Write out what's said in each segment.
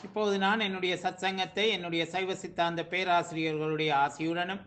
இப்போது நான் என்னுடைய சத்சங்கத்தை என்னுடைய சைவ சித்தாந்த பேராசிரியர்களுடைய ஆசியுடனும்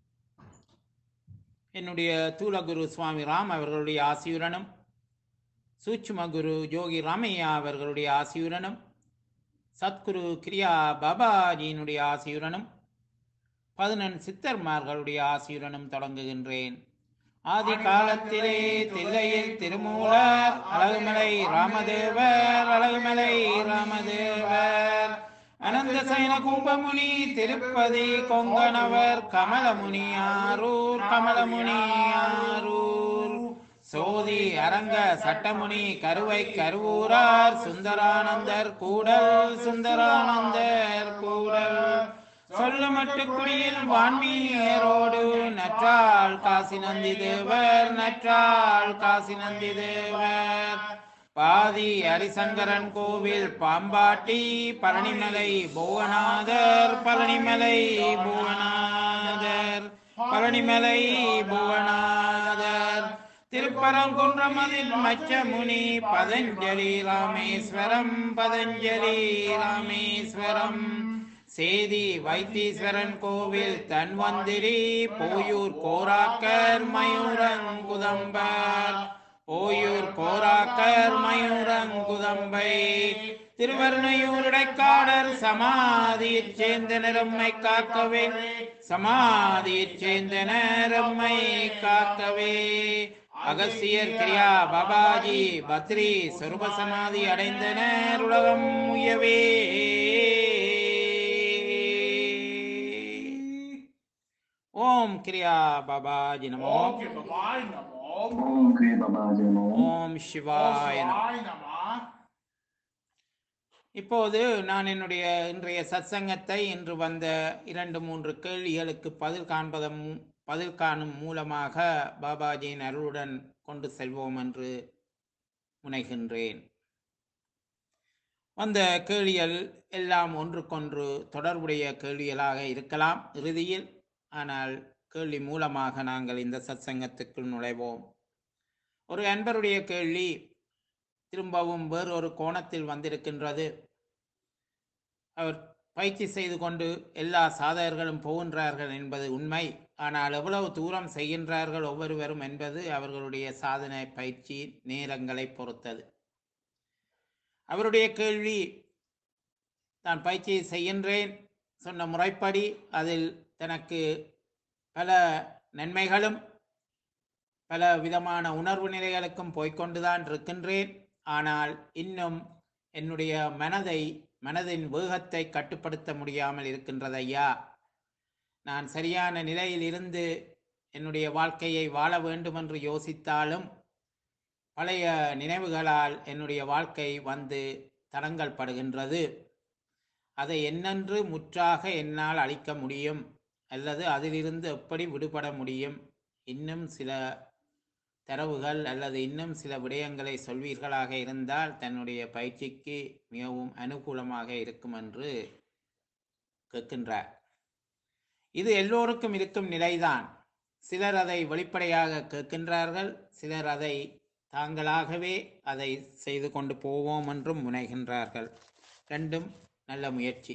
என்னுடைய தூலகுரு சுவாமி ராம் அவர்களுடைய ஆசியுடனும் சூட்சும குரு யோகி ராமையா அவர்களுடைய ஆசியுடனும் சத்குரு கிரியா பாபாஜியினுடைய ஆசியுடனும் பதினெண் சித்தர்மார்களுடைய ஆசியுடனும் தொடங்குகின்றேன் ஆதி காலத்திலே தில்லையில் திருமூலர் அழகுமலை ராமதேவர் அழகுமலை ராமதேவர் அனந்த சைன கும்பமுனி திருப்பதி கொங்கணவர் கமலமுனி ஆரூர் கமலமுனி ஆரூர் சோதி அரங்க சட்டமுனி கருவை கருவூரார் சுந்தரானந்தர் கூடல் சுந்தரானந்தர் கூடல் சொல்லுமட்டு குடியில் வான்மீரோடு நற்றாள் காசி நந்தி தேவர் நற்றாள் காசி நந்தி தேவர் பாதி ஹரிசங்கரன் கோவில் பாம்பாட்டி பழனிமலை புவனாதர் பழனிமலை புவனாதர் பழனிமலை புவனாதர் திருப்பரங்குன்றமதில் மச்சமுனி பதஞ்சலி ராமேஸ்வரம் பதஞ்சலி ராமேஸ்வரம் சேதி வைத்தீஸ்வரன் கோவில் தன்வந்திரி போயூர் கோராக்கர் மயூரங்குதம்பர் ஓயூர் கோராக்கர் மயூரங்குதம்பை திருவருணையூருடைக்காடர் சமாதியைச் சேர்ந்த நிறம்மை காக்கவே சமாதியைச் சேர்ந்த நிறம்மை காக்கவே அகசியர் கிரியா பாபாஜி பத்ரி சொருப சமாதி அடைந்தனர் உலகம் உயவே ஓம் கிரியா பாபாஜி நமோ ஓம் கிருபாய் நமோ ஓம் கிரிய பாபாஜி நமோ ஓம் சிவாய நமோ சிவாய் நம இப்போது நான் என்னுடைய இன்றைய சத்சங்கத்தை இன்று வந்த இரண்டு மூன்று கேள்விகளுக்கு பதில் காண்பதன் மூ- பதில் காணும் மூலமாக பாபாஜியின் அருளுடன் கொண்டு செல்வோம் என்று முனைகின்றேன் வந்த கேள்விகள் எல்லாம் ஒன்றுக்கொன்று தொடர்புடைய கேள்விகளாக இருக்கலாம் இறுதியில் ஆனால் கேள்வி மூலமாக நாங்கள் இந்த சத்சங்கத்துக்குள் நுழைவோம் ஒரு அன்பருடைய கேள்வி திரும்பவும் வேறொரு கோணத்தில் வந்திருக்கின்றது அவர் பயிற்சி செய்து கொண்டு எல்லா சாதகர்களும் போகின்றார்கள் என்பது உண்மை ஆனால் எவ்வளவு தூரம் செய்கின்றார்கள் ஒவ்வொருவரும் என்பது அவர்களுடைய சாதனை பயிற்சி நேரங்களை பொறுத்தது அவருடைய கேள்வி நான் பயிற்சி செய்கின்றேன் சொன்ன முறைப்படி அதில் தனக்கு பல நன்மைகளும் பல விதமான உணர்வு நிலைகளுக்கும் போய்க்கொண்டுதான் இருக்கின்றேன் ஆனால் இன்னும் என்னுடைய மனதை மனதின் வேகத்தை கட்டுப்படுத்த முடியாமல் இருக்கின்றது ஐயா நான் சரியான நிலையில் இருந்து என்னுடைய வாழ்க்கையை வாழ வேண்டும் என்று யோசித்தாலும் பழைய நினைவுகளால் என்னுடைய வாழ்க்கை வந்து தடங்கல் படுகின்றது அதை என்னென்று முற்றாக என்னால் அழிக்க முடியும் அல்லது அதிலிருந்து எப்படி விடுபட முடியும் இன்னும் சில தரவுகள் அல்லது இன்னும் சில விடயங்களை சொல்வீர்களாக இருந்தால் தன்னுடைய பயிற்சிக்கு மிகவும் அனுகூலமாக இருக்கும் என்று கேட்கின்றார் இது எல்லோருக்கும் இருக்கும் நிலைதான் சிலர் அதை வெளிப்படையாக கேட்கின்றார்கள் சிலர் அதை தாங்களாகவே அதை செய்து கொண்டு போவோம் என்றும் முனைகின்றார்கள் ரெண்டும் நல்ல முயற்சி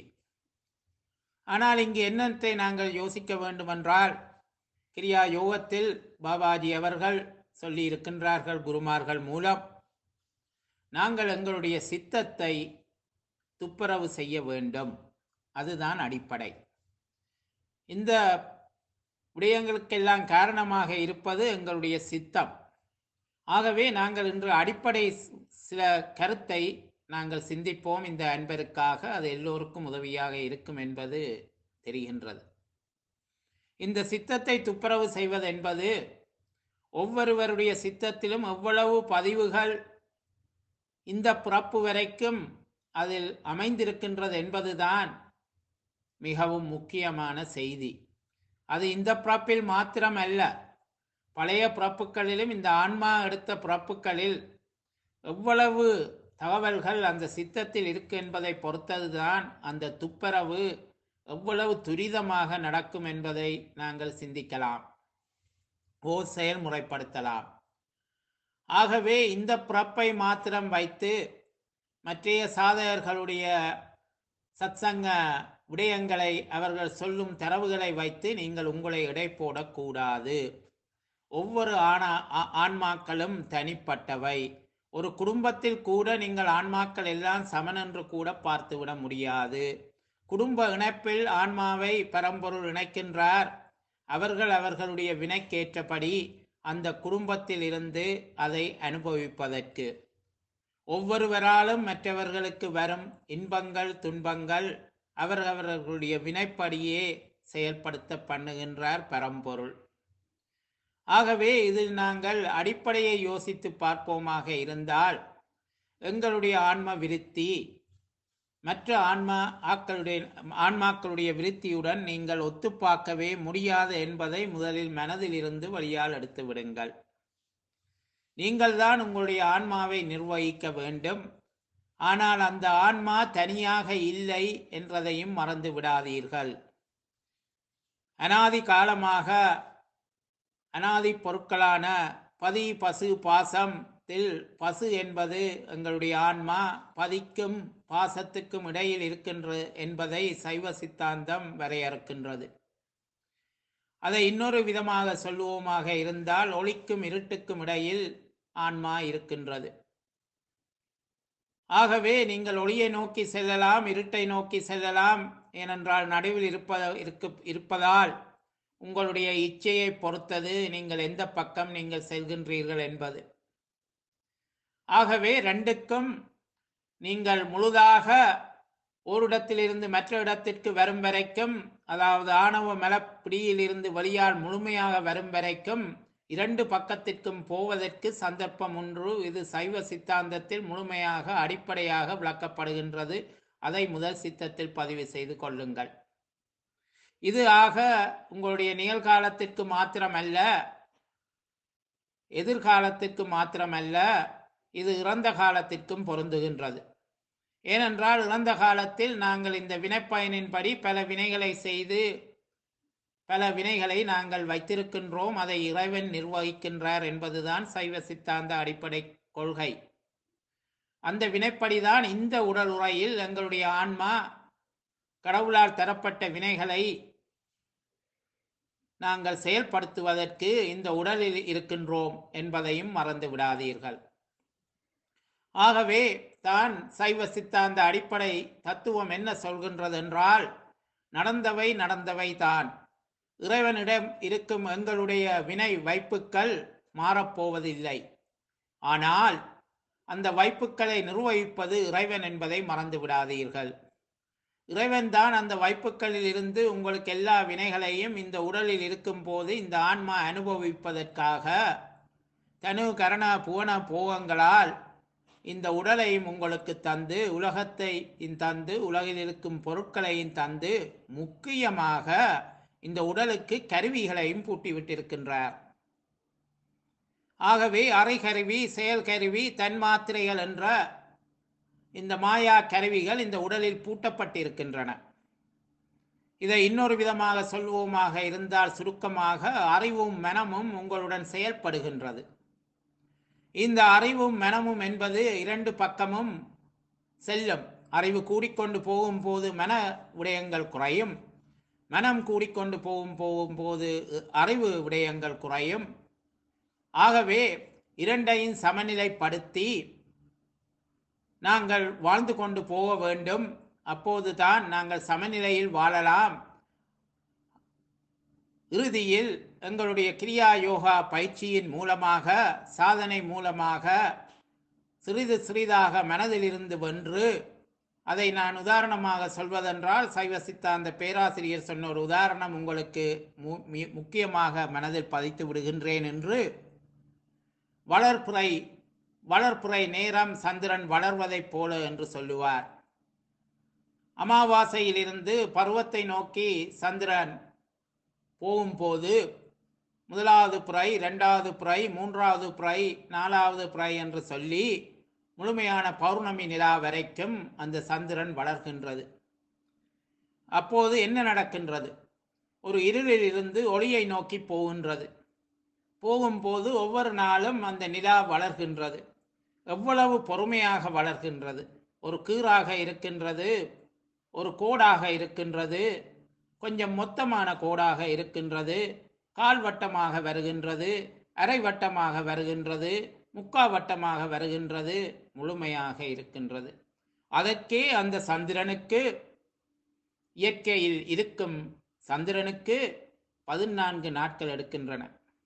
ஆனால் இங்கு என்னத்தை நாங்கள் யோசிக்க வேண்டுமென்றால் கிரியா யோகத்தில் பாபாஜி அவர்கள் சொல்லி இருக்கின்றார்கள் குருமார்கள் மூலம் நாங்கள் எங்களுடைய சித்தத்தை துப்புரவு செய்ய வேண்டும் அதுதான் அடிப்படை இந்த விடயங்களுக்கெல்லாம் காரணமாக இருப்பது எங்களுடைய சித்தம் ஆகவே நாங்கள் இன்று அடிப்படை ஸ்- சில கருத்தை நாங்கள் சிந்திப்போம் இந்த அன்பருக்காக அது எல்லோருக்கும் உதவியாக இருக்கும் என்பது தெரிகின்றது இந்த சித்தத்தை துப்புரவு செய்வது என்பது ஒவ்வொருவருடைய சித்தத்திலும் எவ்வளவு பதிவுகள் இந்த பிறப்பு வரைக்கும் அதில் அமைந்திருக்கின்றது என்பதுதான் மிகவும் முக்கியமான செய்தி அது இந்த பிறப்பில் மாத்திரம் அல்ல பழைய பிறப்புகளிலும் இந்த ஆன்மா எடுத்த பிறப்புகளில் எவ்வளவு தகவல்கள் அந்த சித்தத்தில் இருக்கு என்பதை பொறுத்ததுதான் அந்த துப்புரவு எவ்வளவு துரிதமாக நடக்கும் என்பதை நாங்கள் சிந்திக்கலாம் ஓ செயல்முறைப்படுத்தலாம் ஆகவே இந்த பிறப்பை மாத்திரம் வைத்து மற்றைய சாதகர்களுடைய சத்சங்க விடயங்களை அவர்கள் சொல்லும் தரவுகளை வைத்து நீங்கள் உங்களை எடை போடக்கூடாது ஒவ்வொரு ஆனா ஆ- ஆன்மாக்களும் தனிப்பட்டவை ஒரு குடும்பத்தில் கூட நீங்கள் ஆன்மாக்கள் எல்லாம் சமன் என்று கூட பார்த்துவிட முடியாது குடும்ப இணைப்பில் ஆன்மாவை பரம்பொருள் இணைக்கின்றார் அவர்கள் அவர்களுடைய வினைக்கேற்றபடி அந்த குடும்பத்தில் இருந்து அதை அனுபவிப்பதற்கு ஒவ்வொருவராலும் மற்றவர்களுக்கு வரும் இன்பங்கள் துன்பங்கள் அவரவர்களுடைய வினைப்படியே செயல்படுத்த பண்ணுகின்றார் பரம்பொருள் ஆகவே இதில் நாங்கள் அடிப்படையை யோசித்து பார்ப்போமாக இருந்தால் எங்களுடைய ஆன்ம விருத்தி மற்ற ஆன்மா ஆக்களுடைய ஆன்மாக்களுடைய விருத்தியுடன் நீங்கள் ஒத்துப்பார்க்கவே முடியாது என்பதை முதலில் மனதில் இருந்து வழியால் எடுத்து விடுங்கள் நீங்கள்தான் உங்களுடைய ஆன்மாவை நிர்வகிக்க வேண்டும் ஆனால் அந்த ஆன்மா தனியாக இல்லை என்றதையும் மறந்து விடாதீர்கள் அனாதி காலமாக அனாதி பொருட்களான பதி பசு பாசத்தில் பசு என்பது எங்களுடைய ஆன்மா பதிக்கும் பாசத்துக்கும் இடையில் இருக்கின்ற என்பதை சைவ சித்தாந்தம் வரையறுக்கின்றது அதை இன்னொரு விதமாக சொல்லுவோமாக இருந்தால் ஒளிக்கும் இருட்டுக்கும் இடையில் ஆன்மா இருக்கின்றது ஆகவே நீங்கள் ஒளியை நோக்கி செல்லலாம் இருட்டை நோக்கி செல்லலாம் ஏனென்றால் நடுவில் இருப்ப இருக்கு இருப்பதால் உங்களுடைய இச்சையை பொறுத்தது நீங்கள் எந்த பக்கம் நீங்கள் செல்கின்றீர்கள் என்பது ஆகவே ரெண்டுக்கும் நீங்கள் முழுதாக ஒரு இடத்திலிருந்து மற்ற இடத்திற்கு வரும் வரைக்கும் அதாவது ஆணவ மலப்பிடியில் இருந்து வெளியால் முழுமையாக வரும் வரைக்கும் இரண்டு பக்கத்திற்கும் போவதற்கு சந்தர்ப்பம் ஒன்று இது சைவ சித்தாந்தத்தில் முழுமையாக அடிப்படையாக விளக்கப்படுகின்றது அதை முதல் சித்தத்தில் பதிவு செய்து கொள்ளுங்கள் இது ஆக உங்களுடைய நிகழ்காலத்திற்கு மாத்திரமல்ல எதிர்காலத்திற்கு மாத்திரமல்ல இது இறந்த காலத்திற்கும் பொருந்துகின்றது ஏனென்றால் இறந்த காலத்தில் நாங்கள் இந்த வினைப்பயனின்படி பல வினைகளை செய்து பல வினைகளை நாங்கள் வைத்திருக்கின்றோம் அதை இறைவன் நிர்வகிக்கின்றார் என்பதுதான் சைவ சித்தாந்த அடிப்படை கொள்கை அந்த வினைப்படிதான் இந்த உடல் உரையில் எங்களுடைய ஆன்மா கடவுளால் தரப்பட்ட வினைகளை நாங்கள் செயல்படுத்துவதற்கு இந்த உடலில் இருக்கின்றோம் என்பதையும் மறந்து விடாதீர்கள் ஆகவே தான் சைவ சித்தாந்த அடிப்படை தத்துவம் என்ன சொல்கின்றது என்றால் நடந்தவை நடந்தவை தான் இறைவனிடம் இருக்கும் எங்களுடைய வினை வைப்புக்கள் மாறப்போவதில்லை ஆனால் அந்த வைப்புக்களை நிர்வகிப்பது இறைவன் என்பதை மறந்து விடாதீர்கள் இறைவன் தான் அந்த வைப்புக்களில் இருந்து உங்களுக்கு எல்லா வினைகளையும் இந்த உடலில் இருக்கும் போது இந்த ஆன்மா அனுபவிப்பதற்காக தனு கரண புவன போகங்களால் இந்த உடலையும் உங்களுக்கு தந்து உலகத்தை தந்து உலகில் இருக்கும் பொருட்களையும் தந்து முக்கியமாக இந்த உடலுக்கு கருவிகளையும் பூட்டி விட்டிருக்கின்றார் ஆகவே அரை கருவி செயல் கருவி தன்மாத்திரைகள் என்ற இந்த மாயா கருவிகள் இந்த உடலில் பூட்டப்பட்டிருக்கின்றன இதை இன்னொரு விதமாக சொல்வோமாக இருந்தால் சுருக்கமாக அறிவும் மனமும் உங்களுடன் செயல்படுகின்றது இந்த அறிவும் மனமும் என்பது இரண்டு பக்கமும் செல்லும் அறிவு கூடிக்கொண்டு போகும்போது மன விடயங்கள் குறையும் மனம் கூடிக்கொண்டு போகும் போகும்போது அறிவு விடயங்கள் குறையும் ஆகவே இரண்டையும் சமநிலைப்படுத்தி நாங்கள் வாழ்ந்து கொண்டு போக வேண்டும் அப்போதுதான் நாங்கள் சமநிலையில் வாழலாம் இறுதியில் எங்களுடைய கிரியா யோகா பயிற்சியின் மூலமாக சாதனை மூலமாக சிறிது சிறிதாக மனதிலிருந்து வென்று அதை நான் உதாரணமாக சொல்வதென்றால் சைவ சித்தாந்த பேராசிரியர் சொன்ன ஒரு உதாரணம் உங்களுக்கு மு- மி- முக்கியமாக மனதில் பதித்து விடுகின்றேன் என்று வளர்ப்புறை வளர்ப்புறை நேரம் சந்திரன் வளர்வதைப் போல என்று சொல்லுவார் அமாவாசையிலிருந்து பருவத்தை நோக்கி சந்திரன் போகும்போது முதலாவது புரை இரண்டாவது புரை மூன்றாவது புரை நாலாவது புரை என்று சொல்லி முழுமையான பௌர்ணமி நிலா வரைக்கும் அந்த சந்திரன் வளர்கின்றது அப்போது என்ன நடக்கின்றது ஒரு இருளில் இருந்து ஒளியை நோக்கி போகின்றது போகும்போது ஒவ்வொரு நாளும் அந்த நிலா வளர்கின்றது எவ்வளவு பொறுமையாக வளர்கின்றது ஒரு கீறாக இருக்கின்றது ஒரு கோடாக இருக்கின்றது கொஞ்சம் மொத்தமான கோடாக இருக்கின்றது கால் வட்டமாக வருகின்றது அரை வட்டமாக வருகின்றது முக்கா வட்டமாக வருகின்றது முழுமையாக இருக்கின்றது அதற்கே அந்த சந்திரனுக்கு இயற்கையில் இருக்கும் சந்திரனுக்கு பதினான்கு நாட்கள் எடுக்கின்றன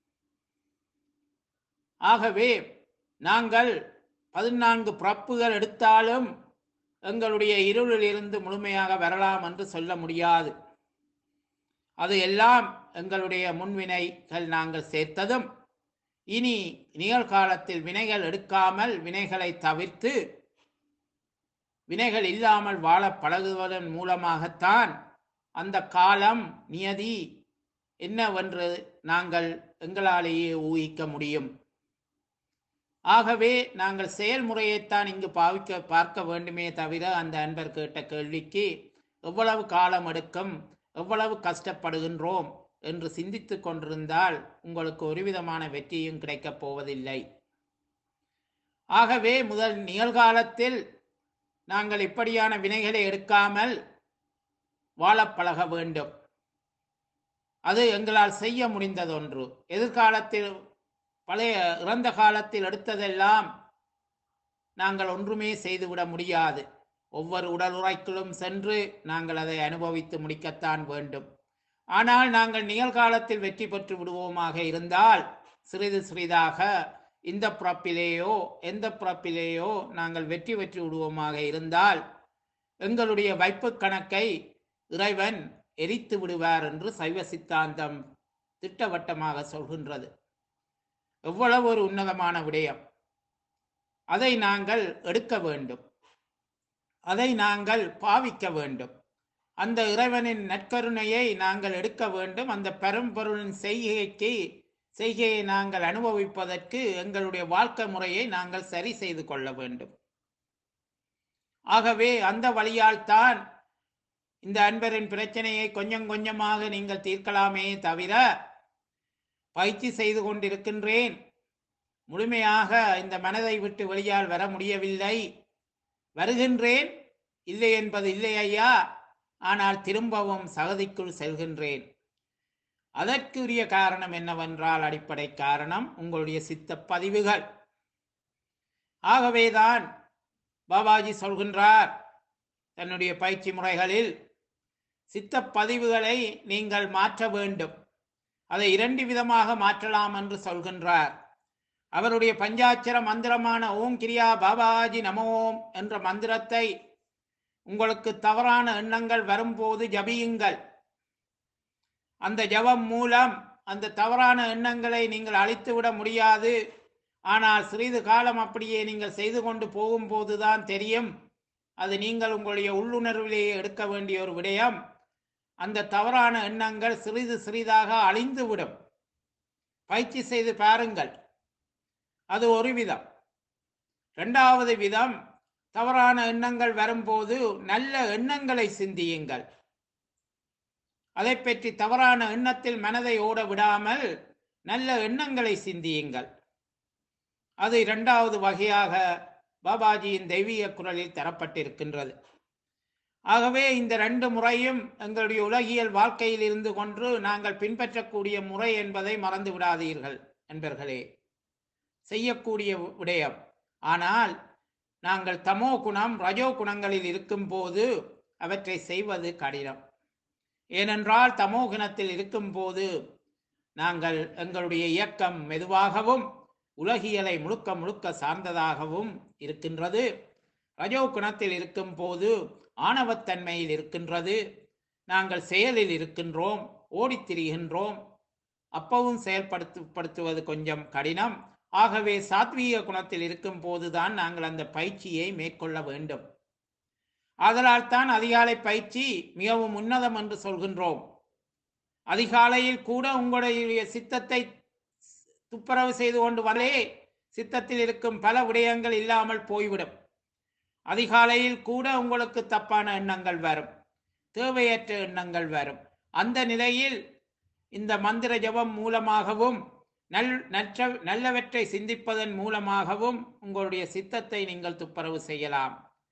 ஆகவே நாங்கள் பதினான்கு பிறப்புகள் எடுத்தாலும் எங்களுடைய இருளில் இருந்து முழுமையாக வரலாம் என்று சொல்ல முடியாது அது எல்லாம் எங்களுடைய முன்வினைகள் நாங்கள் சேர்த்ததும் இனி நிகழ்காலத்தில் வினைகள் எடுக்காமல் வினைகளை தவிர்த்து வினைகள் இல்லாமல் வாழ பழகுவதன் மூலமாகத்தான் அந்த காலம் நியதி என்னவென்று நாங்கள் எங்களாலேயே ஊகிக்க முடியும் ஆகவே நாங்கள் செயல்முறையைத்தான் இங்கு பாவிக்க பார்க்க வேண்டுமே தவிர அந்த அன்பர் கேட்ட கேள்விக்கு எவ்வளவு காலம் எடுக்கும் எவ்வளவு கஷ்டப்படுகின்றோம் என்று சிந்தித்து கொண்டிருந்தால் உங்களுக்கு ஒரு விதமான வெற்றியும் கிடைக்கப் போவதில்லை ஆகவே முதல் நிகழ்காலத்தில் நாங்கள் இப்படியான வினைகளை எடுக்காமல் வாழப் பழக வேண்டும் அது எங்களால் செய்ய முடிந்ததொன்று எதிர்காலத்தில் பழைய இறந்த காலத்தில் எடுத்ததெல்லாம் நாங்கள் ஒன்றுமே செய்துவிட முடியாது ஒவ்வொரு உடல் உரைக்குள்ளும் சென்று நாங்கள் அதை அனுபவித்து முடிக்கத்தான் வேண்டும் ஆனால் நாங்கள் நிகழ்காலத்தில் வெற்றி பெற்று விடுவோமாக இருந்தால் சிறிது சிறிதாக இந்த பிறப்பிலேயோ எந்த பிறப்பிலேயோ நாங்கள் வெற்றி பெற்று விடுவோமாக இருந்தால் எங்களுடைய வைப்பு கணக்கை இறைவன் எரித்து விடுவார் என்று சைவ சித்தாந்தம் திட்டவட்டமாக சொல்கின்றது எவ்வளவு ஒரு உன்னதமான விடயம் அதை நாங்கள் எடுக்க வேண்டும் அதை நாங்கள் பாவிக்க வேண்டும் அந்த இறைவனின் நற்கருணையை நாங்கள் எடுக்க வேண்டும் அந்த பெரும்பொருளின் செய்கைக்கு செய்கையை நாங்கள் அனுபவிப்பதற்கு எங்களுடைய வாழ்க்கை முறையை நாங்கள் சரி செய்து கொள்ள வேண்டும் ஆகவே அந்த வழியால் தான் இந்த அன்பரின் பிரச்சனையை கொஞ்சம் கொஞ்சமாக நீங்கள் தீர்க்கலாமே தவிர பயிற்சி செய்து கொண்டிருக்கின்றேன் முழுமையாக இந்த மனதை விட்டு வெளியால் வர முடியவில்லை வருகின்றேன் இல்லை என்பது இல்லை ஐயா ஆனால் திரும்பவும் சகதிக்குள் செல்கின்றேன் அதற்குரிய காரணம் என்னவென்றால் அடிப்படை காரணம் உங்களுடைய சித்த பதிவுகள் ஆகவேதான் பாபாஜி சொல்கின்றார் தன்னுடைய பயிற்சி முறைகளில் சித்த பதிவுகளை நீங்கள் மாற்ற வேண்டும் அதை இரண்டு விதமாக மாற்றலாம் என்று சொல்கின்றார் அவருடைய பஞ்சாட்சர மந்திரமான ஓம் கிரியா பாபாஜி நமோம் என்ற மந்திரத்தை உங்களுக்கு தவறான எண்ணங்கள் வரும்போது ஜபியுங்கள் அந்த ஜபம் மூலம் அந்த தவறான எண்ணங்களை நீங்கள் அழித்துவிட முடியாது ஆனால் சிறிது காலம் அப்படியே நீங்கள் செய்து கொண்டு போகும்போதுதான் தெரியும் அது நீங்கள் உங்களுடைய உள்ளுணர்விலேயே எடுக்க வேண்டிய ஒரு விடயம் அந்த தவறான எண்ணங்கள் சிறிது சிறிதாக அழிந்துவிடும் பயிற்சி செய்து பாருங்கள் அது ஒரு விதம் இரண்டாவது விதம் தவறான எண்ணங்கள் வரும்போது நல்ல எண்ணங்களை சிந்தியுங்கள் அதை பற்றி தவறான எண்ணத்தில் மனதை ஓட விடாமல் நல்ல எண்ணங்களை சிந்தியுங்கள் அது இரண்டாவது வகையாக பாபாஜியின் தெய்வீக குரலில் தரப்பட்டிருக்கின்றது ஆகவே இந்த ரெண்டு முறையும் எங்களுடைய உலகியல் வாழ்க்கையில் இருந்து கொண்டு நாங்கள் பின்பற்றக்கூடிய முறை என்பதை மறந்து விடாதீர்கள் நண்பர்களே செய்யக்கூடிய விடயம் ஆனால் நாங்கள் தமோ குணம் ரஜோ குணங்களில் இருக்கும்போது அவற்றை செய்வது கடினம் ஏனென்றால் தமோ குணத்தில் இருக்கும்போது நாங்கள் எங்களுடைய இயக்கம் மெதுவாகவும் உலகியலை முழுக்க முழுக்க சார்ந்ததாகவும் இருக்கின்றது ரஜோ குணத்தில் இருக்கும் போது ஆணவத்தன்மையில் இருக்கின்றது நாங்கள் செயலில் இருக்கின்றோம் ஓடித் திரிகின்றோம் அப்பவும் செயல்படுத்தப்படுத்துவது கொஞ்சம் கடினம் ஆகவே சாத்வீக குணத்தில் இருக்கும் போதுதான் நாங்கள் அந்த பயிற்சியை மேற்கொள்ள வேண்டும் ஆதலால் தான் அதிகாலை பயிற்சி மிகவும் உன்னதம் என்று சொல்கின்றோம் அதிகாலையில் கூட உங்களுடைய சித்தத்தை துப்புரவு செய்து கொண்டு வரே சித்தத்தில் இருக்கும் பல விடயங்கள் இல்லாமல் போய்விடும் அதிகாலையில் கூட உங்களுக்கு தப்பான எண்ணங்கள் வரும் தேவையற்ற எண்ணங்கள் வரும் அந்த நிலையில் இந்த மந்திர ஜபம் மூலமாகவும் நல் நற்ற நல்லவற்றை சிந்திப்பதன் மூலமாகவும் உங்களுடைய சித்தத்தை நீங்கள் துப்புரவு செய்யலாம்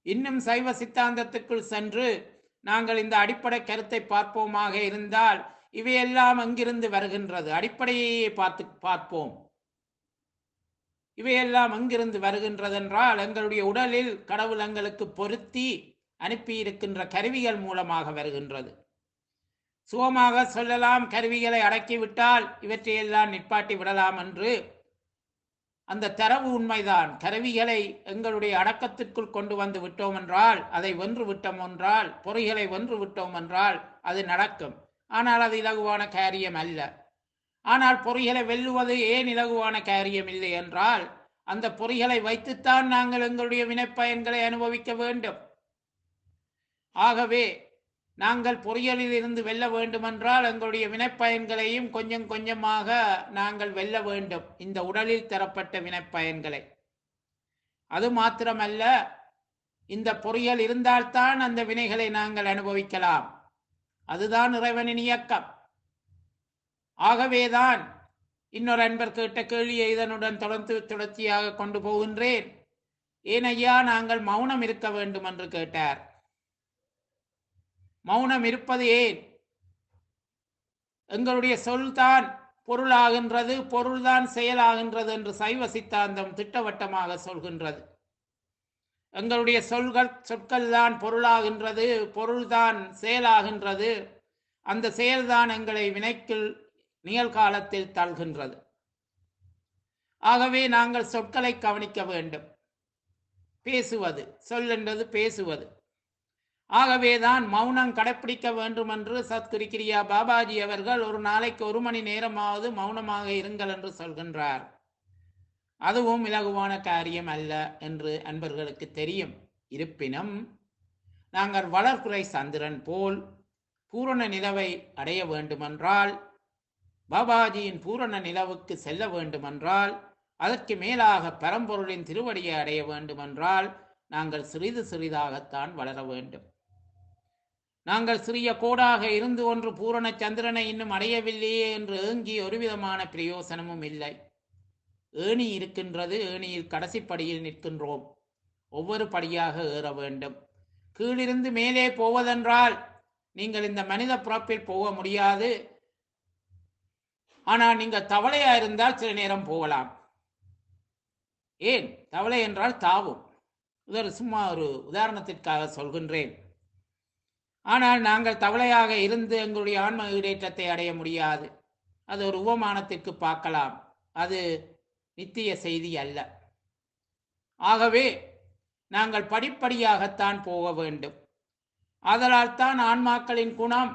இன்னும் சைவ சித்தாந்தத்துக்குள் சென்று நாங்கள் இந்த அடிப்படை கருத்தை பார்ப்போமாக இருந்தால் இவையெல்லாம் எங்கிருந்து வருகின்றது அடிப்படையையே பார்த்து பார்ப்போம் இவையெல்லாம் எங்கிருந்து வருகின்றது என்றால் எங்களுடைய உடலில் கடவுள் எங்களுக்கு பொருத்தி அனுப்பியிருக்கின்ற கருவிகள் மூலமாக வருகின்றது சுகமாக சொல்லலாம் கருவிகளை அடக்கிவிட்டால் இவற்றையெல்லாம் நிப்பாட்டி விடலாம் என்று அந்த தரவு உண்மைதான் கருவிகளை எங்களுடைய அடக்கத்திற்குள் கொண்டு வந்து விட்டோம் என்றால் அதை வென்று விட்டோம் என்றால் பொறிகளை வென்று விட்டோம் என்றால் அது நடக்கும் ஆனால் அது இலகுவான காரியம் அல்ல ஆனால் பொறிகளை வெல்லுவது ஏன் இலகுவான காரியம் இல்லை என்றால் அந்த பொறிகளை வைத்துத்தான் நாங்கள் எங்களுடைய வினைப்பயன்களை அனுபவிக்க வேண்டும் ஆகவே நாங்கள் பொறியியலில் இருந்து வெல்ல வேண்டுமென்றால் எங்களுடைய வினைப்பயன்களையும் கொஞ்சம் கொஞ்சமாக நாங்கள் வெல்ல வேண்டும் இந்த உடலில் தரப்பட்ட வினைப்பயன்களை அது மாத்திரமல்ல இந்த பொறியியல் இருந்தால்தான் அந்த வினைகளை நாங்கள் அனுபவிக்கலாம் அதுதான் இறைவனின் இயக்கம் ஆகவேதான் இன்னொரு அன்பர் கேட்ட கேள்வியை இதனுடன் தொடர்ந்து தொடர்ச்சியாக கொண்டு போகின்றேன் ஏன் ஐயா நாங்கள் மௌனம் இருக்க வேண்டும் என்று கேட்டார் மௌனம் இருப்பது ஏன் எங்களுடைய சொல்தான் பொருளாகின்றது பொருள்தான் செயலாகின்றது என்று சைவ சித்தாந்தம் திட்டவட்டமாக சொல்கின்றது எங்களுடைய சொல்கள் சொற்கள் தான் பொருளாகின்றது பொருள்தான் செயலாகின்றது அந்த செயல்தான் எங்களை வினைக்கில் நிகழ்காலத்தில் தள்கின்றது ஆகவே நாங்கள் சொற்களை கவனிக்க வேண்டும் பேசுவது சொல் என்றது பேசுவது ஆகவேதான் மௌனம் கடைப்பிடிக்க வேண்டும் என்று சத்குரு கிரியா பாபாஜி அவர்கள் ஒரு நாளைக்கு ஒரு மணி நேரமாவது மௌனமாக இருங்கள் என்று சொல்கின்றார் அதுவும் இலகுவான காரியம் அல்ல என்று அன்பர்களுக்கு தெரியும் இருப்பினும் நாங்கள் வளர்குறை சந்திரன் போல் பூரண நிலவை அடைய வேண்டுமென்றால் பாபாஜியின் பூரண நிலவுக்கு செல்ல வேண்டுமென்றால் அதற்கு மேலாக பரம்பொருளின் திருவடியை அடைய வேண்டுமென்றால் நாங்கள் சிறிது சிறிதாகத்தான் வளர வேண்டும் நாங்கள் சிறிய கோடாக இருந்து ஒன்று பூரண சந்திரனை இன்னும் அடையவில்லையே என்று ஏங்கி ஒருவிதமான பிரயோசனமும் இல்லை ஏணி இருக்கின்றது ஏணியில் கடைசி படியில் நிற்கின்றோம் ஒவ்வொரு படியாக ஏற வேண்டும் கீழிருந்து மேலே போவதென்றால் நீங்கள் இந்த மனித பிறப்பில் போக முடியாது ஆனால் நீங்கள் தவளையா இருந்தால் சில நேரம் போகலாம் ஏன் தவளை என்றால் தாவும் இது ஒரு சும்மா ஒரு உதாரணத்திற்காக சொல்கின்றேன் ஆனால் நாங்கள் தவளையாக இருந்து எங்களுடைய ஆன்ம ஈடேற்றத்தை அடைய முடியாது அது ஒரு உபமானத்திற்கு பார்க்கலாம் அது நித்திய செய்தி அல்ல ஆகவே நாங்கள் படிப்படியாகத்தான் போக வேண்டும் ஆதலால் தான் ஆன்மாக்களின் குணம்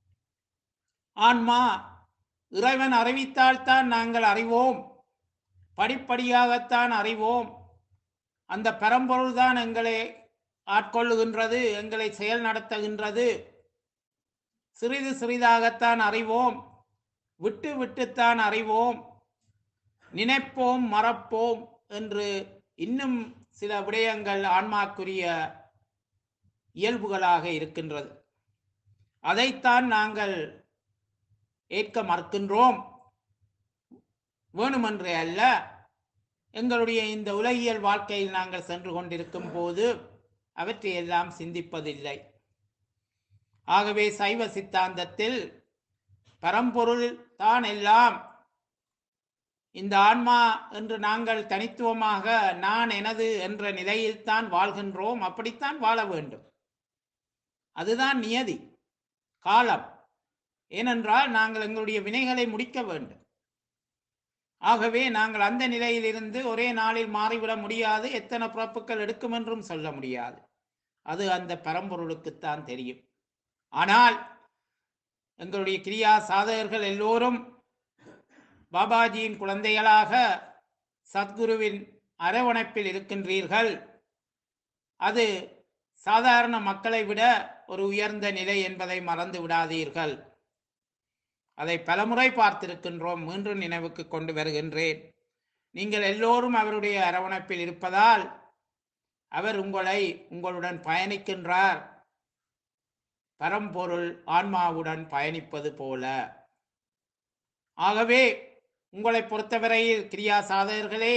ஆன்மா இறைவன் அறிவித்தால்தான் நாங்கள் அறிவோம் படிப்படியாகத்தான் அறிவோம் அந்த பரம்பொருள் தான் எங்களை ஆட்கொள்ளுகின்றது எங்களை செயல் நடத்துகின்றது சிறிது சிறிதாகத்தான் அறிவோம் விட்டு விட்டுத்தான் அறிவோம் நினைப்போம் மறப்போம் என்று இன்னும் சில விடயங்கள் ஆன்மாக்குரிய இயல்புகளாக இருக்கின்றது அதைத்தான் நாங்கள் ஏற்க மறுக்கின்றோம் வேணுமென்றே அல்ல எங்களுடைய இந்த உலகியல் வாழ்க்கையில் நாங்கள் சென்று கொண்டிருக்கும் போது அவற்றையெல்லாம் சிந்திப்பதில்லை ஆகவே சைவ சித்தாந்தத்தில் பரம்பொருள் தான் எல்லாம் இந்த ஆன்மா என்று நாங்கள் தனித்துவமாக நான் எனது என்ற நிலையில்தான் வாழ்கின்றோம் அப்படித்தான் வாழ வேண்டும் அதுதான் நியதி காலம் ஏனென்றால் நாங்கள் எங்களுடைய வினைகளை முடிக்க வேண்டும் ஆகவே நாங்கள் அந்த நிலையிலிருந்து ஒரே நாளில் மாறிவிட முடியாது எத்தனை பிறப்புகள் எடுக்கும் என்றும் சொல்ல முடியாது அது அந்த பரம்பொருளுக்குத்தான் தெரியும் ஆனால் எங்களுடைய கிரியா சாதகர்கள் எல்லோரும் பாபாஜியின் குழந்தைகளாக சத்குருவின் அரவணைப்பில் இருக்கின்றீர்கள் அது சாதாரண மக்களை விட ஒரு உயர்ந்த நிலை என்பதை மறந்து விடாதீர்கள் அதை பலமுறை பார்த்திருக்கின்றோம் மீண்டும் நினைவுக்கு கொண்டு வருகின்றேன் நீங்கள் எல்லோரும் அவருடைய அரவணைப்பில் இருப்பதால் அவர் உங்களை உங்களுடன் பயணிக்கின்றார் பரம்பொருள் ஆன்மாவுடன் பயணிப்பது போல ஆகவே உங்களை பொறுத்தவரையில் கிரியா சாதகர்களே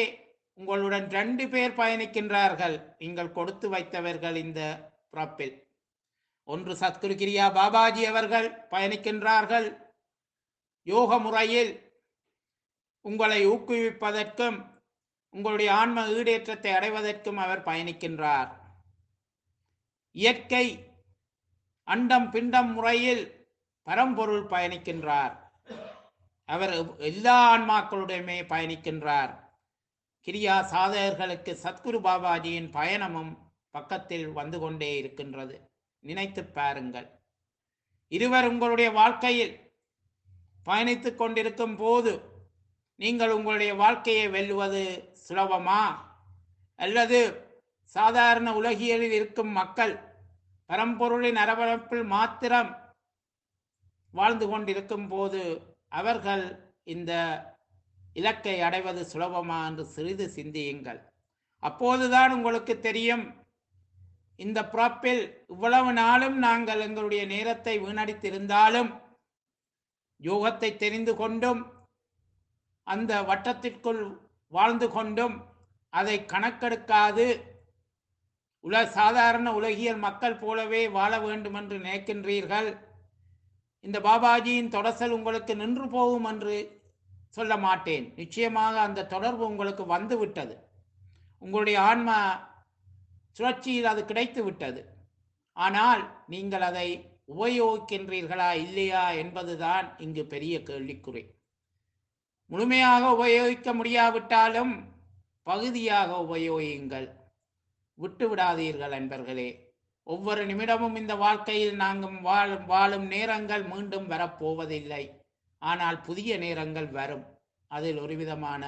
உங்களுடன் ரெண்டு பேர் பயணிக்கின்றார்கள் நீங்கள் கொடுத்து வைத்தவர்கள் இந்த பிறப்பில் ஒன்று சத்குரு கிரியா பாபாஜி அவர்கள் பயணிக்கின்றார்கள் யோக முறையில் உங்களை ஊக்குவிப்பதற்கும் உங்களுடைய ஆன்ம ஈடேற்றத்தை அடைவதற்கும் அவர் பயணிக்கின்றார் இயற்கை அண்டம் பிண்டம் முறையில் பரம்பொருள் பயணிக்கின்றார் அவர் எல்லா ஆன்மாக்களுடையுமே பயணிக்கின்றார் கிரியா சாதகர்களுக்கு சத்குரு பாபாஜியின் பயணமும் பக்கத்தில் வந்து கொண்டே இருக்கின்றது நினைத்து பாருங்கள் இருவர் உங்களுடைய வாழ்க்கையில் பயணித்துக் கொண்டிருக்கும் போது நீங்கள் உங்களுடைய வாழ்க்கையை வெல்லுவது சுலபமா அல்லது சாதாரண உலகியலில் இருக்கும் மக்கள் பரம்பொருளின் அரவணைப்பில் மாத்திரம் வாழ்ந்து கொண்டிருக்கும் போது அவர்கள் இந்த இலக்கை அடைவது சுலபமா என்று சிறிது சிந்தியுங்கள் அப்போதுதான் உங்களுக்கு தெரியும் இந்த பிறப்பில் இவ்வளவு நாளும் நாங்கள் எங்களுடைய நேரத்தை வீணடித்திருந்தாலும் யோகத்தை தெரிந்து கொண்டும் அந்த வட்டத்திற்குள் வாழ்ந்து கொண்டும் அதை கணக்கெடுக்காது உல சாதாரண உலகியல் மக்கள் போலவே வாழ வேண்டும் என்று நினைக்கின்றீர்கள் இந்த பாபாஜியின் தொடர்சல் உங்களுக்கு நின்று போகும் என்று சொல்ல மாட்டேன் நிச்சயமாக அந்த தொடர்பு உங்களுக்கு வந்து விட்டது உங்களுடைய ஆன்மா சுழற்சியில் அது கிடைத்து விட்டது ஆனால் நீங்கள் அதை உபயோகிக்கின்றீர்களா இல்லையா என்பதுதான் இங்கு பெரிய கேள்விக்குறி முழுமையாக உபயோகிக்க முடியாவிட்டாலும் பகுதியாக உபயோகியுங்கள் விட்டு விடாதீர்கள் அன்பர்களே ஒவ்வொரு நிமிடமும் இந்த வாழ்க்கையில் நாங்கள் வாழும் வாழும் நேரங்கள் மீண்டும் வரப்போவதில்லை ஆனால் புதிய நேரங்கள் வரும் அதில் ஒரு விதமான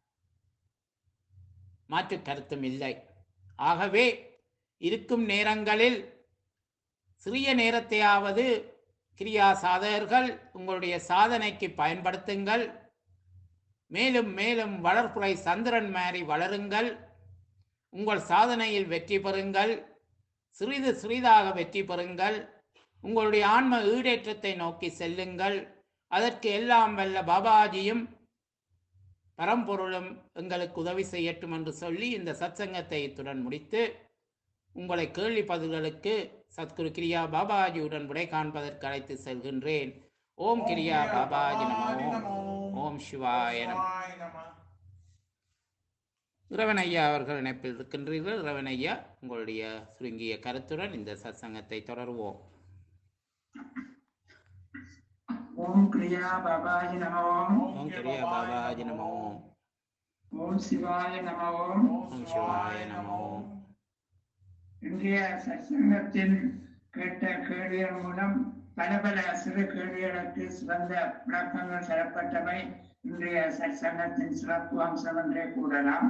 மாற்று கருத்தும் இல்லை ஆகவே இருக்கும் நேரங்களில் சிறிய நேரத்தையாவது கிரியா சாதகர்கள் உங்களுடைய சாதனைக்கு பயன்படுத்துங்கள் மேலும் மேலும் வளர்ப்புறை சந்திரன் மாறி வளருங்கள் உங்கள் சாதனையில் வெற்றி பெறுங்கள் சிறிது சிறிதாக வெற்றி பெறுங்கள் உங்களுடைய ஆன்ம ஈடேற்றத்தை நோக்கி செல்லுங்கள் அதற்கு எல்லாம் வல்ல பாபாஜியும் பரம்பொருளும் எங்களுக்கு உதவி செய்யட்டும் என்று சொல்லி இந்த சத்சங்கத்தை இத்துடன் முடித்து உங்களை கேள்வி பதில்களுக்கு சத்குரு கிரியா பாபாஜியுடன் விடை காண்பதற்கு அழைத்து செல்கின்றேன் ஓம் கிரியா பாபாஜி நமோ ஓம் சிவாய நம இறைவன் ஐயா அவர்கள் இணைப்பில் இருக்கின்றீர்கள் இறைவன் ஐயா உங்களுடைய சுருங்கிய கருத்துடன் இந்த சத்சங்கத்தை தொடருவோம் ஓம் கிரியா பாபாஜி நம ஓம் ஓம் கிரியா பாபாஜி நமோ ஓம் சிவாய நம ஓம் ஓம் சிவாய நமோ இன்றைய சத்சங்கத்தில் கேட்ட கேள்விகள் மூலம் பல பல சிறு கேள்விகளுக்கு சிறந்த விளக்கங்கள் தரப்பட்டவை இன்றைய சத்சங்கத்தின் சிறப்பு அம்சம் என்றே கூறலாம்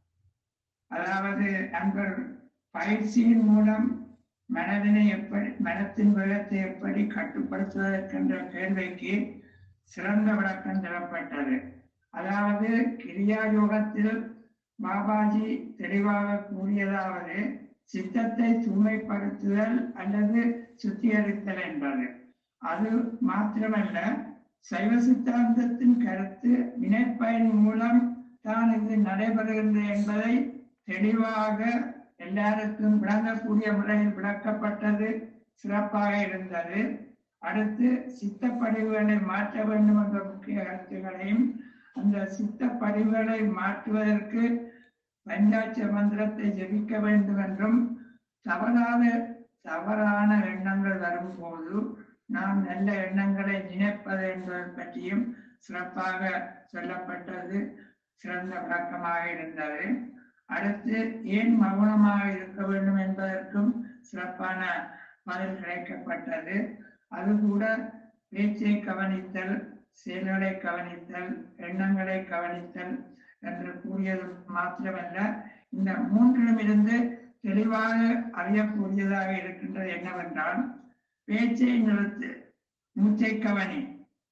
அதாவது அன்பர் பயிற்சியின் மூலம் மனதினை எப்படி மனத்தின் வேகத்தை எப்படி கட்டுப்படுத்துவதற்கென்ற கேள்விக்கு சிறந்த விளக்கம் தரப்பட்டது அதாவது கிரியா யோகத்தில் பாபாஜி தெளிவாக கூறியதாவது சித்தத்தை தூய்மைப்படுத்துதல் அல்லது சுத்திகரித்தல் என்பது அது மாத்திரமல்ல சைவ சித்தாந்தத்தின் கருத்து வினைப்பயன் மூலம் தான் இது நடைபெறுகின்றது என்பதை தெளிவாக எல்லாருக்கும் விளங்கக்கூடிய முறையில் விளக்கப்பட்டது சிறப்பாக இருந்தது அடுத்து சித்த படிவுகளை மாற்ற வேண்டும் என்ற முக்கிய கருத்துக்களையும் அந்த சித்த படிவுகளை மாற்றுவதற்கு பஞ்சாட்ச மந்திரத்தை ஜெபிக்க வேண்டும் என்றும் தவறாத தவறான எண்ணங்கள் வரும்போது நாம் நல்ல எண்ணங்களை நினைப்பது என்பது பற்றியும் சிறப்பாக சொல்லப்பட்டது சிறந்த விளக்கமாக இருந்தது அடுத்து ஏன் மௌனமாக இருக்க வேண்டும் என்பதற்கும் சிறப்பான பதில் கிடைக்கப்பட்டது அது கூட பேச்சை கவனித்தல் செயல்களை கவனித்தல் எண்ணங்களை கவனித்தல் என்று கூறியது மாத்திரமல்ல இந்த மூன்றிலும் இருந்து தெளிவாக அறியக்கூடியதாக இருக்கின்றது என்னவென்றால் பேச்சை நிறுத்து மூச்சை கவனி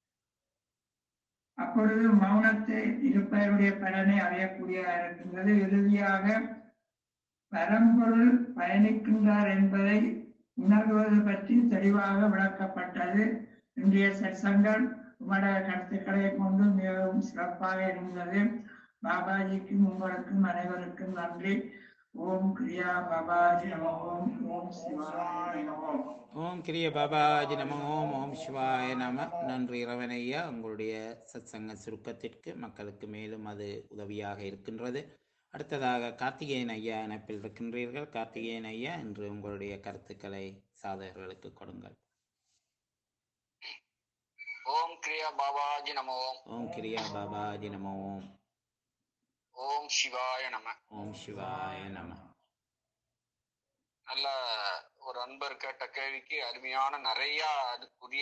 அப்பொழுது மௌனத்தை இருப்பவருடைய பலனை அறியக்கூடியதாக இருக்கின்றது இறுதியாக பரம்பொருள் பயணிக்கின்றார் என்பதை உணர்வது பற்றி தெளிவாக விளக்கப்பட்டது இன்றைய சற்சங்கள் உங்களோட கருத்துக்களை கொண்டு மிகவும் சிறப்பாக இருந்தது பாபாஜிக்கும் உங்களுக்கும் அனைவருக்கும் நன்றி ஓம் கிரியா பாபாஜி நம ஓம் ஓம் சிவாய நம ஓம் ஓம் கிரிய பாபாஜி நம ஓம் ஓம் சிவாய நம நன்றி இறைவனையா உங்களுடைய சத்சங்க சுருக்கத்திற்கு மக்களுக்கு மேலும் அது உதவியாக இருக்கின்றது அடுத்ததாக கார்த்திகேயன் ஐயா இணைப்பில் இருக்கின்றீர்கள் கார்த்திகேயன் ஐயா இன்று உங்களுடைய கருத்துக்களை சாதகர்களுக்கு கொடுங்கள் ஓம் கிரியா பாபாஜி நம ஓம் ஓம் கிரியா பாபாஜி நம ஓம் ஓம் சிவாய நம ஓம் சிவாய நம நல்ல ஒரு அன்பர் கேட்ட கேள்விக்கு அருமையான நிறைய அதுக்குரிய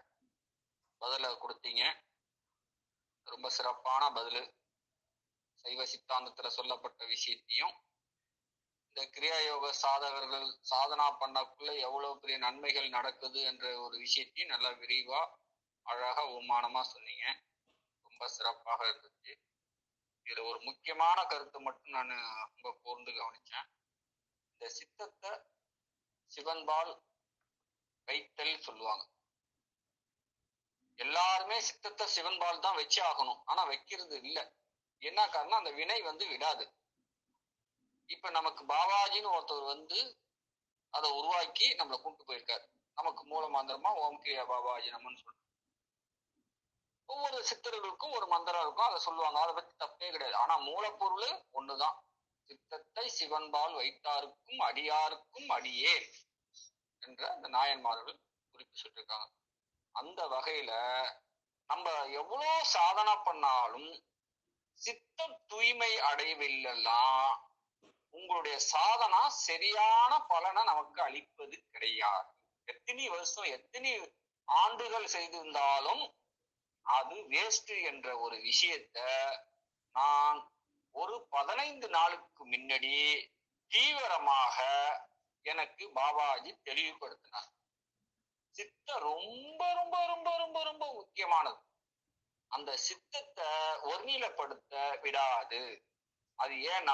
பதில கொடுத்தீங்க ரொம்ப சிறப்பான பதில் சைவ சித்தாந்தத்துல சொல்லப்பட்ட விஷயத்தையும் இந்த கிரியா யோக சாதகர்கள் சாதனா பண்ணக்குள்ள எவ்வளவு பெரிய நன்மைகள் நடக்குது என்ற ஒரு விஷயத்தையும் நல்லா விரிவா அழகா உமானமா சொன்னீங்க ரொம்ப சிறப்பாக இருந்துச்சு இதுல ஒரு முக்கியமான கருத்து மட்டும் நான் ரொம்ப கூர்ந்து கவனிச்சேன் இந்த சித்தத்தை சிவன்பால் வைத்தல் சொல்லுவாங்க எல்லாருமே சித்தத்தை சிவன்பால் தான் வச்சு ஆகணும் ஆனா வைக்கிறது இல்ல என்ன காரணம் அந்த வினை வந்து விடாது இப்ப நமக்கு பாபாஜின்னு ஒருத்தர் வந்து அதை உருவாக்கி நம்மளை கூட்டு போயிருக்காரு நமக்கு மூல மந்திரமா ஓம் கிரியா பாபாஜி நம்மன்னு சொல்றோம் ஒவ்வொரு சித்தர்களுக்கும் ஒரு மந்திரம் இருக்கும் அதை சொல்லுவாங்க அதை பத்தி தப்பே கிடையாது ஆனா மூலப்பொருள் ஒண்ணுதான் சித்தத்தை சிவன்பால் வைத்தாருக்கும் அடியாருக்கும் அடியே என்ற அந்த நாயன்மார்கள் குறிப்பு சொல்லிருக்காங்க அந்த வகையில நம்ம எவ்வளவு சாதனை பண்ணாலும் சித்த தூய்மை அடையவில்லாம் உங்களுடைய சாதனா சரியான பலனை நமக்கு அளிப்பது கிடையாது எத்தனை வருஷம் எத்தனை ஆண்டுகள் செய்திருந்தாலும் அது வேஸ்ட் என்ற ஒரு விஷயத்த நான் ஒரு பதினைந்து நாளுக்கு முன்னாடி தீவிரமாக எனக்கு பாபாஜி தெளிவுபடுத்தினார் சித்த ரொம்ப ரொம்ப ரொம்ப ரொம்ப ரொம்ப முக்கியமானது அந்த சித்தத்தை ஒருநிலைப்படுத்த விடாது அது ஏன்னா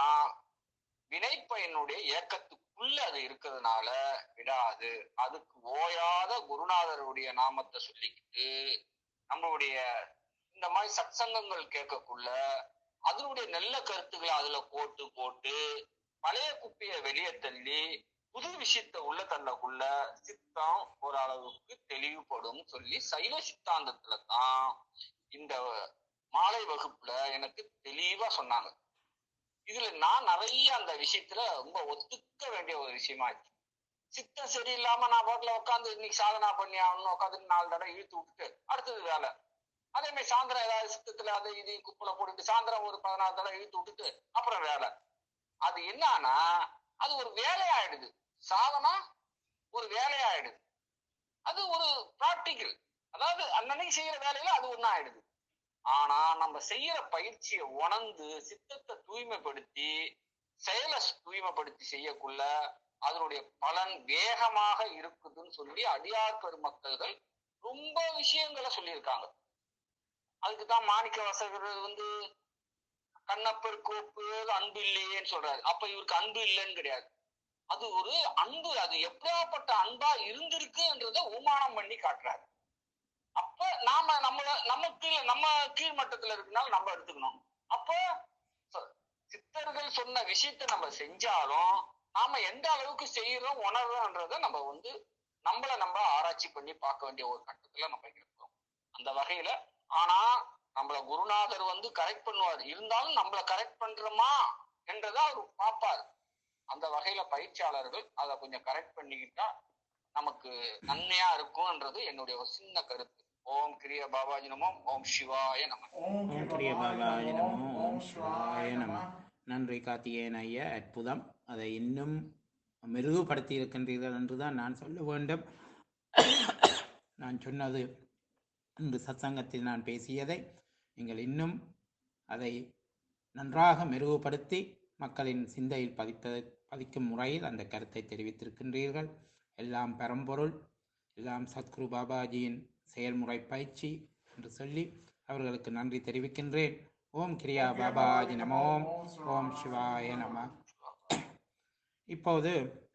வினைப்பயனுடைய இயக்கத்துக்குள்ள அது இருக்கிறதுனால விடாது அதுக்கு ஓயாத குருநாதருடைய நாமத்தை சொல்லிக்கிட்டு நம்மளுடைய இந்த மாதிரி சத்சங்கங்கள் கேட்கக்குள்ள அதனுடைய நல்ல கருத்துக்களை அதுல போட்டு போட்டு பழைய குப்பையை வெளியே தள்ளி புது விஷயத்த உள்ள தள்ளக்குள்ள சித்தம் ஓரளவுக்கு தெளிவுபடும் சொல்லி சைவ சித்தாந்தத்துல தான் இந்த மாலை வகுப்புல எனக்கு தெளிவா சொன்னாங்க இதுல நான் நிறைய அந்த விஷயத்துல ரொம்ப ஒத்துக்க வேண்டிய ஒரு விஷயமாச்சு சித்தம் சரியில்லாம நான் பாட்டுல உட்காந்து இன்னைக்கு சாதனா பண்ணி ஆகணும் உட்காந்து நாலு தடவை இழுத்து விட்டுட்டு அடுத்தது வேலை அதே மாதிரி சாயந்தரம் ஏதாவது சித்தத்துல அதை இதையும் குப்பையில போட்டுட்டு சாயந்தரம் ஒரு பதினாறு தடவை இழுத்து விட்டுட்டு அப்புறம் வேலை அது என்னன்னா அது ஒரு வேலையாயிடுது சாதனா ஒரு வேலையாயிடுது அது ஒரு ப்ராக்டிக்கல் அதாவது அன்னன்னைக்கு செய்யற வேலையில அது ஒண்ணு ஆயிடுது ஆனா நம்ம செய்யற பயிற்சியை உணர்ந்து சித்தத்தை தூய்மைப்படுத்தி செயலை தூய்மைப்படுத்தி செய்யக்குள்ள அதனுடைய பலன் வேகமாக இருக்குதுன்னு சொல்லி அடியார் பெருமக்கள்கள் ரொம்ப விஷயங்களை சொல்லியிருக்காங்க அதுக்குதான் மாணிக்க வாசகர் வந்து கண்ணப்பர் கோப்பு அன்பு இல்லையேன்னு சொல்றாரு அப்ப இவருக்கு அன்பு இல்லைன்னு கிடையாது அது ஒரு அன்பு அது எப்படியாப்பட்ட அன்பா இருந்திருக்குன்றத உமானம் பண்ணி காட்டுறாரு அப்ப நாம நம்ம நம்ம கீழே நம்ம கீழ்மட்டத்துல இருக்குனால நம்ம எடுத்துக்கணும் அப்போ ச- சித்தர்கள் சொன்ன விஷயத்த நம்ம செஞ்சாலும் நாம எந்த அளவுக்கு செய்யறோம் உணர்றோன்றத நம்ம வந்து நம்மள நம்ம ஆராய்ச்சி பண்ணி பார்க்க வேண்டிய ஒரு கட்டத்துல நம்ம இருக்கிறோம் அந்த வகையில ஆனா நம்மள குருநாதர் வந்து கரெக்ட் பண்ணுவார் இருந்தாலும் நம்மள கரெக்ட் பண்றோமா என்றதை அவர் பார்ப்பார் அந்த வகையில பயிற்சியாளர்கள் அதை கொஞ்சம் கரெக்ட் பண்ணிக்கிட்டா நமக்கு நன்மையா இருக்கும்ன்றது என்னுடைய ஒரு சின்ன கருத்து ஓம் கிரிய பாபாஜி நமம் ஓம் சிவாய நம ஓம் கிரிய பாபாய நமோ ஓம் சிவாய நம நன்றி கார்த்திகேயன் ஐயா அற்புதம் அதை இன்னும் மெருகுபடுத்தி இருக்கின்றீர்கள் என்றுதான் நான் சொல்ல வேண்டும் நான் சொன்னது இன்று சத்சங்கத்தில் நான் பேசியதை நீங்கள் இன்னும் அதை நன்றாக மெருகுபடுத்தி மக்களின் சிந்தையில் பதிப்ப பதிக்கும் முறையில் அந்த கருத்தை தெரிவித்திருக்கின்றீர்கள் எல்லாம் பரம்பொருள் எல்லாம் சத்குரு பாபாஜியின் செயல்முறை பயிற்சி என்று சொல்லி அவர்களுக்கு நன்றி தெரிவிக்கின்றேன் ஓம் கிரியா பாபாஜி நம ஓம் ஓம் சிவாய நம இப்போது